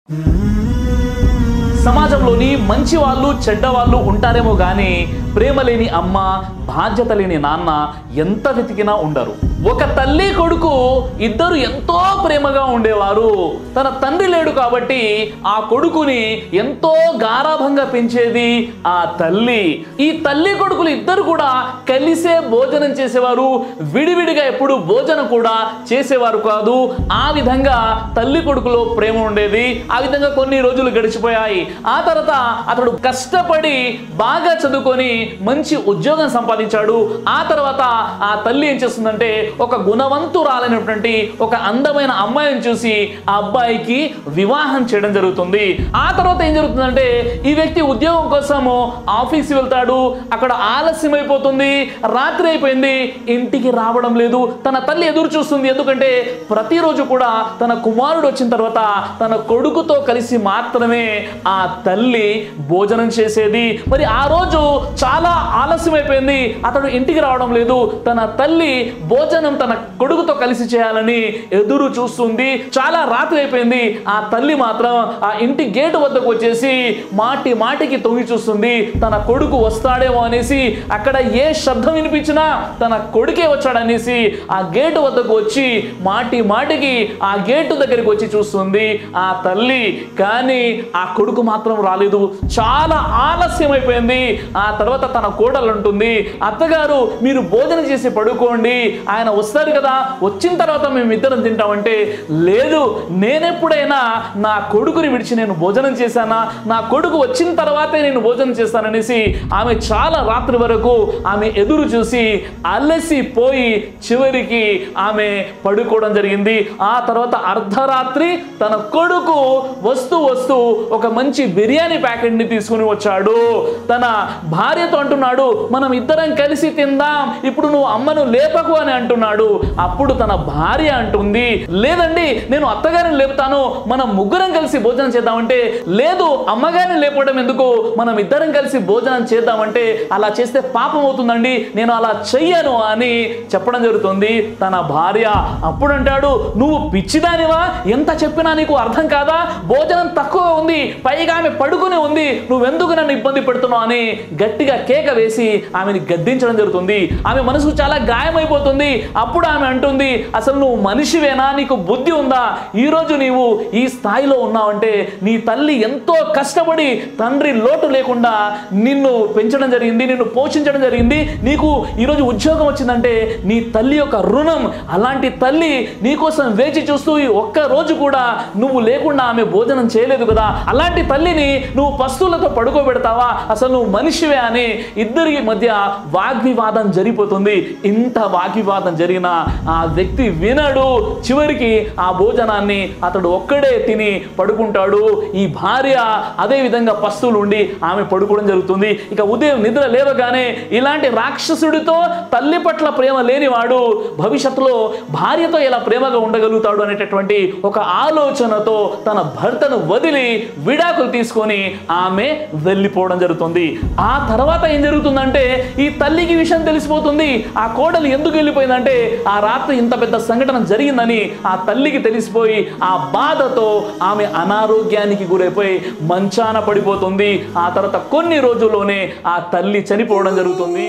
సమాజంలోని మంచి వాళ్ళు చెడ్డ వాళ్ళు ఉంటారేమో కానీ ప్రేమ లేని అమ్మ బాధ్యత లేని నాన్న ఎంత వెతికినా ఉండరు ఒక తల్లి కొడుకు ఇద్దరు ఎంతో ప్రేమగా ఉండేవారు తన తండ్రి లేడు కాబట్టి ఆ కొడుకుని ఎంతో గారాభంగా పెంచేది ఆ తల్లి ఈ తల్లి కొడుకులు ఇద్దరు కూడా కలిసే భోజనం చేసేవారు విడివిడిగా ఎప్పుడు భోజనం కూడా చేసేవారు కాదు ఆ విధంగా తల్లి కొడుకులో ప్రేమ ఉండేది ఆ విధంగా కొన్ని రోజులు గడిచిపోయాయి ఆ తర్వాత అతడు కష్టపడి బాగా చదువుకొని మంచి ఉద్యోగం సంపాదించాడు ఆ తర్వాత ఆ తల్లి ఏం చేస్తుందంటే ఒక గుణవంతురాలైనటువంటి ఒక అందమైన అమ్మాయిని చూసి ఆ అబ్బాయికి వివాహం చేయడం జరుగుతుంది ఆ తర్వాత ఏం జరుగుతుందంటే ఈ వ్యక్తి ఉద్యోగం కోసము ఆఫీస్ వెళ్తాడు అక్కడ ఆలస్యం అయిపోతుంది రాత్రి అయిపోయింది ఇంటికి రావడం లేదు తన తల్లి ఎదురు చూస్తుంది ఎందుకంటే ప్రతిరోజు కూడా తన కుమారుడు వచ్చిన తర్వాత తన కొడుకుతో కలిసి మాత్రమే ఆ తల్లి భోజనం చేసేది మరి ఆ రోజు చాలా ఆలస్యం అయిపోయింది అతడు ఇంటికి రావడం లేదు తన తల్లి భోజనం తన కొడుకుతో కలిసి చేయాలని ఎదురు చూస్తుంది చాలా రాత్రి అయిపోయింది ఆ తల్లి మాత్రం ఆ ఇంటి గేటు వద్దకు వచ్చేసి మాటి మాటికి తొంగి చూస్తుంది తన కొడుకు వస్తాడేమో అనేసి అక్కడ ఏ శబ్దం వినిపించినా తన కొడుకే వచ్చాడనేసి ఆ గేటు వద్దకు వచ్చి మాటి మాటికి ఆ గేటు దగ్గరికి వచ్చి చూస్తుంది ఆ తల్లి కానీ ఆ కొడుకు మాత్రం రాలేదు చాలా ఆలస్యం అయిపోయింది ఆ తర్వాత తన కోడలు ఉంటుంది అత్తగారు మీరు భోజనం చేసి పడుకోండి ఆయన వస్తారు కదా వచ్చిన తర్వాత మేము ఇద్దరం తింటామంటే లేదు నేనెప్పుడైనా నా కొడుకుని విడిచి నేను భోజనం చేశానా నా కొడుకు వచ్చిన తర్వాతే నేను భోజనం చేస్తాననేసి ఆమె చాలా రాత్రి వరకు ఆమె ఎదురు చూసి అలసిపోయి చివరికి ఆమె పడుకోవడం జరిగింది ఆ తర్వాత అర్ధరాత్రి తన కొడుకు వస్తూ వస్తూ ఒక మంచి బిర్యానీ ప్యాకెట్ని తీసుకుని వచ్చాడు తన భార్యతో అంటున్నాడు మనం ఇద్దరం కలిసి తిందాం ఇప్పుడు నువ్వు అమ్మను లేపకు అని అంటున్నాడు అప్పుడు తన భార్య అంటుంది లేదండి నేను అత్తగారిని లేపుతాను మనం ముగ్గురం కలిసి భోజనం చేద్దామంటే లేదు అమ్మగారిని లేపడం ఎందుకు మనం ఇద్దరం కలిసి భోజనం చేద్దామంటే అలా చేస్తే పాపం అవుతుందండి నేను అలా చెయ్యను అని చెప్పడం జరుగుతుంది తన భార్య అప్పుడు అంటాడు నువ్వు పిచ్చిదానివా ఎంత చెప్పినా నీకు అర్థం కాదా భోజనం తక్కువ ఉంది పైగా ఆమె పడుకుని ఉంది నువ్వెందుకు నన్ను ఇబ్బంది పెడుతున్నావు అని గట్టిగా కేక వేసి ఆమెని గద్దించడం జరుగుతుంది ఆమె మనసు చాలా గాయమైపోతుంది అప్పుడు ఆమె అంటుంది అసలు నువ్వు మనిషివేనా నీకు బుద్ధి ఉందా ఈ రోజు నీవు ఈ స్థాయిలో ఉన్నావంటే నీ తల్లి ఎంతో కష్టపడి తండ్రి లోటు లేకుండా నిన్ను పెంచడం జరిగింది నిన్ను పోషించడం జరిగింది నీకు ఈరోజు ఉద్యోగం వచ్చిందంటే నీ తల్లి యొక్క రుణం అలాంటి తల్లి నీకోసం వేచి చూస్తూ ఈ ఒక్క రోజు కూడా నువ్వు లేకుండా ఆమె భోజనం చేయలేదు కదా అలాంటి తల్లిని నువ్వు పస్తులతో పడుకోబెడతావా అసలు నువ్వు మనిషివే అని ఇద్దరి మధ్య వాగ్వివాదం జరిగిపోతుంది ఇంత వాగ్వివాదం జరిగిన ఆ వ్యక్తి వినడు చివరికి ఆ భోజనాన్ని అతడు ఒక్కడే తిని పడుకుంటాడు ఈ భార్య అదే విధంగా పస్తులు ఉండి ఆమె పడుకోవడం జరుగుతుంది ఇక ఉదయం నిద్ర లేవగానే ఇలాంటి రాక్షసుడితో తల్లి పట్ల ప్రేమ లేనివాడు భవిష్యత్తులో భార్యతో ఎలా ప్రేమగా ఉండగలుగుతాడు అనేటటువంటి ఒక ఆలోచనతో తన భర్తను వదిలి విడాకులు తీసుకొని ఆమె వెళ్ళిపోవడం జరుగుతుంది ఆ తర్వాత ఏం జరుగుతుందంటే ఈ తల్లికి విషయం తెలిసిపోతుంది ఆ కోడలు ఎందుకు వెళ్ళిపోయిందంటే ఆ రాత్రి ఇంత పెద్ద సంఘటన జరిగిందని ఆ తల్లికి తెలిసిపోయి ఆ బాధతో ఆమె అనారోగ్యానికి గురైపోయి మంచాన పడిపోతుంది ఆ తర్వాత కొన్ని రోజుల్లోనే ఆ తల్లి చనిపోవడం జరుగుతుంది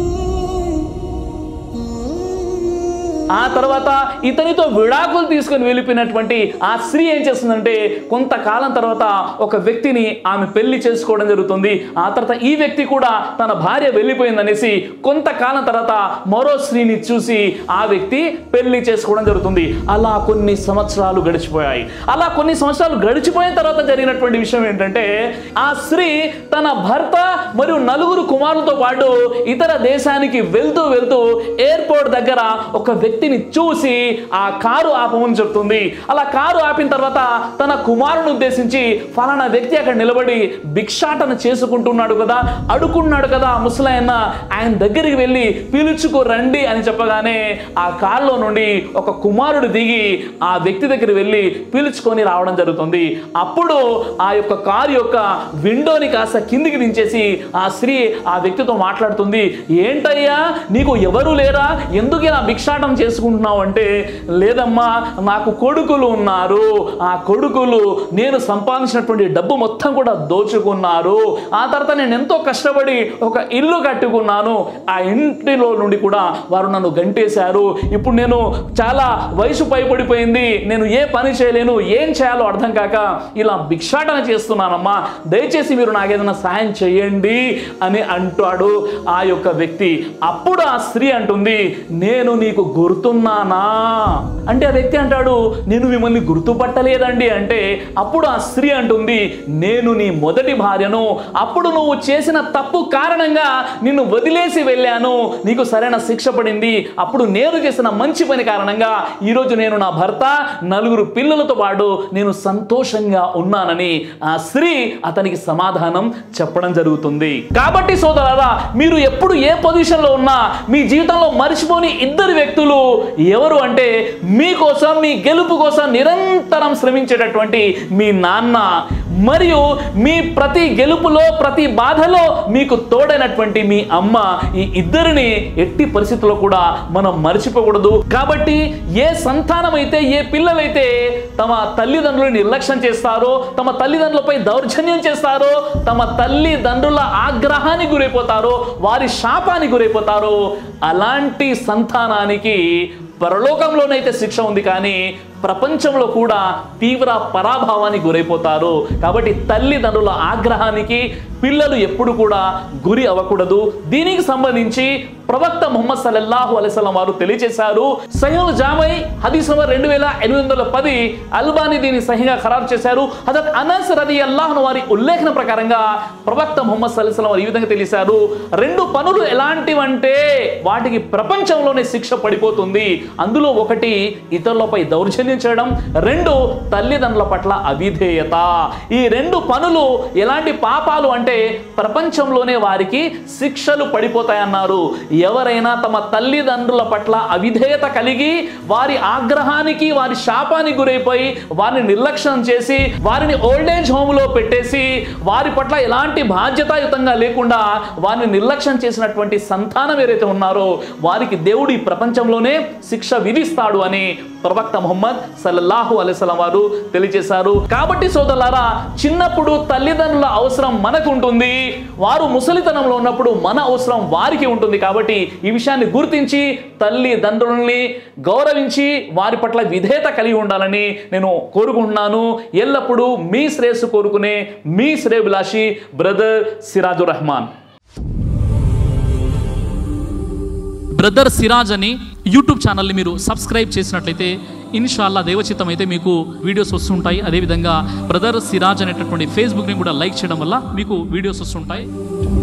ఆ తర్వాత ఇతనితో విడాకులు తీసుకొని వెళ్ళిపోయినటువంటి ఆ స్త్రీ ఏం చేస్తుందంటే కొంతకాలం తర్వాత ఒక వ్యక్తిని ఆమె పెళ్లి చేసుకోవడం జరుగుతుంది ఆ తర్వాత ఈ వ్యక్తి కూడా తన భార్య వెళ్ళిపోయిందనేసి కొంతకాలం తర్వాత మరో స్త్రీని చూసి ఆ వ్యక్తి పెళ్లి చేసుకోవడం జరుగుతుంది అలా కొన్ని సంవత్సరాలు గడిచిపోయాయి అలా కొన్ని సంవత్సరాలు గడిచిపోయిన తర్వాత జరిగినటువంటి విషయం ఏంటంటే ఆ స్త్రీ తన భర్త మరియు నలుగురు కుమారులతో పాటు ఇతర దేశానికి వెళ్తూ వెళ్తూ ఎయిర్పోర్ట్ దగ్గర ఒక వ్యక్తిని చూసి ఆ కారు ఆపమని చెప్తుంది అలా కారు ఆపిన తర్వాత తన కుమారుని ఉద్దేశించి ఫలానా వ్యక్తి అక్కడ నిలబడి భిక్షాటన చేసుకుంటున్నాడు కదా అడుకున్నాడు కదా ఆ ముసలాయన ఆయన దగ్గరికి వెళ్ళి పిలుచుకు రండి అని చెప్పగానే ఆ కారులో నుండి ఒక కుమారుడు దిగి ఆ వ్యక్తి దగ్గర వెళ్ళి పిలుచుకొని రావడం జరుగుతుంది అప్పుడు ఆ యొక్క కారు యొక్క విండోని కాస్త కిందికి దించేసి ఆ స్త్రీ ఆ వ్యక్తితో మాట్లాడుతుంది ఏంటయ్యా నీకు ఎవరు లేరా ఎందుకు ఇలా భిక్షాటం చేస్తూ చేసుకుంటున్నావు అంటే లేదమ్మా నాకు కొడుకులు ఉన్నారు ఆ కొడుకులు నేను సంపాదించినటువంటి డబ్బు మొత్తం కూడా దోచుకున్నారు ఆ తర్వాత నేను ఎంతో కష్టపడి ఒక ఇల్లు కట్టుకున్నాను ఆ ఇంటిలో నుండి కూడా వారు నన్ను గంటేశారు ఇప్పుడు నేను చాలా వయసు పైపడిపోయింది నేను ఏ పని చేయలేను ఏం చేయాలో అర్థం కాక ఇలా భిక్షాటన చేస్తున్నానమ్మా దయచేసి మీరు నాకేదైనా సహాయం చేయండి అని అంటాడు ఆ యొక్క వ్యక్తి అప్పుడు ఆ స్త్రీ అంటుంది నేను నీకు గుర్తున్నానా అంటే ఆ వ్యక్తి అంటాడు నేను మిమ్మల్ని గుర్తుపట్టలేదండి అంటే అప్పుడు ఆ స్త్రీ అంటుంది నేను నీ మొదటి భార్యను అప్పుడు నువ్వు చేసిన తప్పు కారణంగా నిన్ను వదిలేసి వెళ్ళాను నీకు సరైన శిక్ష పడింది అప్పుడు నేను చేసిన మంచి పని కారణంగా ఈరోజు నేను నా భర్త నలుగురు పిల్లలతో పాటు నేను సంతోషంగా ఉన్నానని ఆ స్త్రీ అతనికి సమాధానం చెప్పడం జరుగుతుంది కాబట్టి సోదరారా మీరు ఎప్పుడు ఏ పొజిషన్లో ఉన్నా మీ జీవితంలో మర్చిపోని ఇద్దరు వ్యక్తులు ఎవరు అంటే మీకోసం మీ గెలుపు కోసం నిరంతరం శ్రమించేటటువంటి మీ నాన్న మరియు మీ ప్రతి గెలుపులో ప్రతి బాధలో మీకు తోడైనటువంటి మీ అమ్మ ఈ ఇద్దరిని ఎట్టి పరిస్థితుల్లో కూడా మనం మర్చిపోకూడదు కాబట్టి ఏ సంతానం అయితే ఏ పిల్లలైతే తమ తల్లిదండ్రులను నిర్లక్ష్యం చేస్తారో తమ తల్లిదండ్రులపై దౌర్జన్యం చేస్తారో తమ తల్లిదండ్రుల ఆగ్రహానికి గురైపోతారో వారి శాపానికి గురైపోతారో అలాంటి సంతానానికి పరలోకంలోనైతే శిక్ష ఉంది కానీ ప్రపంచంలో కూడా తీవ్ర పరాభావానికి గురైపోతారు కాబట్టి తల్లిదండ్రుల ఆగ్రహానికి పిల్లలు ఎప్పుడు కూడా గురి అవ్వకూడదు దీనికి సంబంధించి ప్రవక్త ముహమ్మద్ సల్లల్లాహు అలైస్లం వారు తెలియజేశారు సహీల్ జామై హదీస్ నంబర్ రెండు వేల ఎనిమిది వందల పది అల్బానీ దీన్ని సహిగా ఖరారు చేశారు హజరత్ అనస్ రది అల్లాహ్ను వారి ఉల్లేఖన ప్రకారంగా ప్రవక్త ముహమ్మద్ సల్లాహం వారు ఈ విధంగా తెలిసారు రెండు పనులు ఎలాంటివంటే వాటికి ప్రపంచంలోనే శిక్ష పడిపోతుంది అందులో ఒకటి ఇతరులపై దౌర్జన్యం చేయడం రెండు తల్లిదండ్రుల పట్ల అవిధేయత ఈ రెండు పనులు ఎలాంటి పాపాలు అంటే ప్రపంచంలోనే వారికి శిక్షలు పడిపోతాయన్నారు ఎవరైనా తమ తల్లిదండ్రుల పట్ల అవిధేయత కలిగి వారి ఆగ్రహానికి వారి శాపానికి గురైపోయి వారిని నిర్లక్ష్యం చేసి వారిని ఓల్డేజ్ హోమ్లో పెట్టేసి వారి పట్ల ఎలాంటి బాధ్యతాయుతంగా లేకుండా వారిని నిర్లక్ష్యం చేసినటువంటి సంతానం ఏదైతే ఉన్నారో వారికి దేవుడు ఈ ప్రపంచంలోనే శిక్ష విధిస్తాడు అని ప్రవక్త ముహమ్మద్ సల్లల్లాహు అలైస్లం వారు తెలియజేశారు కాబట్టి సోదరులారా చిన్నప్పుడు తల్లిదండ్రుల అవసరం మనకు ఉంటుంది వారు ముసలితనంలో ఉన్నప్పుడు మన అవసరం వారికి ఉంటుంది కాబట్టి ఈ విషయాన్ని గుర్తించి తల్లిదండ్రుల్ని గౌరవించి వారి పట్ల విధేయత కలిగి ఉండాలని నేను కోరుకుంటున్నాను ఎల్లప్పుడూ మీ శ్రేయస్సు కోరుకునే మీ శ్రేయభిలాషి బ్రదర్ సిరాజుర్ రెహమాన్ బ్రదర్ సిరాజ్ అని యూట్యూబ్ ఛానల్ని మీరు సబ్స్క్రైబ్ చేసినట్లయితే ఇన్షాల్లా దేవచిత్తం అయితే మీకు వీడియోస్ వస్తుంటాయి అదేవిధంగా బ్రదర్ సిరాజ్ అనేటటువంటి ఫేస్బుక్ని కూడా లైక్ చేయడం వల్ల మీకు వీడియోస్ వస్తుంటాయి